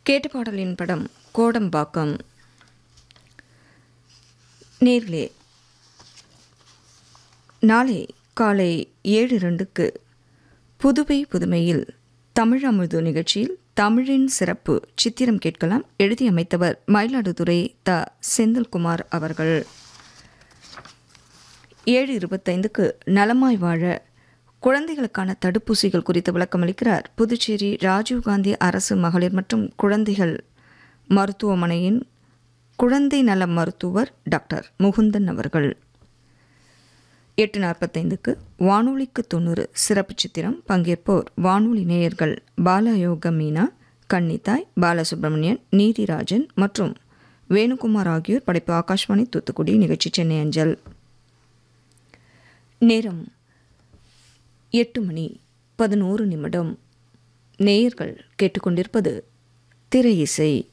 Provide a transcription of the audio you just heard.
கேட்ட பாடலின் படம் கோடம்பாக்கம் நேர்களே நாளை காலை ஏழு ரெண்டுக்கு புதுவை புதுமையில் தமிழ் அமுது நிகழ்ச்சியில் தமிழின் சிறப்பு சித்திரம் கேட்கலாம் எழுதியமைத்தவர் மயிலாடுதுறை த செந்தில்குமார் அவர்கள் ஏழு இருபத்தைந்துக்கு நலமாய் வாழ குழந்தைகளுக்கான தடுப்பூசிகள் குறித்து விளக்கமளிக்கிறார் புதுச்சேரி ராஜீவ்காந்தி அரசு மகளிர் மற்றும் குழந்தைகள் மருத்துவமனையின் குழந்தை நல மருத்துவர் டாக்டர் முகுந்தன் அவர்கள் எட்டு நாற்பத்தைந்துக்கு வானொலிக்கு தொண்ணூறு சிறப்பு சித்திரம் பங்கேற்போர் வானொலி நேயர்கள் பாலயோக மீனா கன்னித்தாய் பாலசுப்ரமணியன் நீதிராஜன் மற்றும் வேணுகுமார் ஆகியோர் படைப்பு ஆகாஷ்வாணி தூத்துக்குடி நிகழ்ச்சி சென்னை அஞ்சல் நேரம் எட்டு மணி பதினோரு நிமிடம் நேயர்கள் கேட்டுக்கொண்டிருப்பது திரை இசை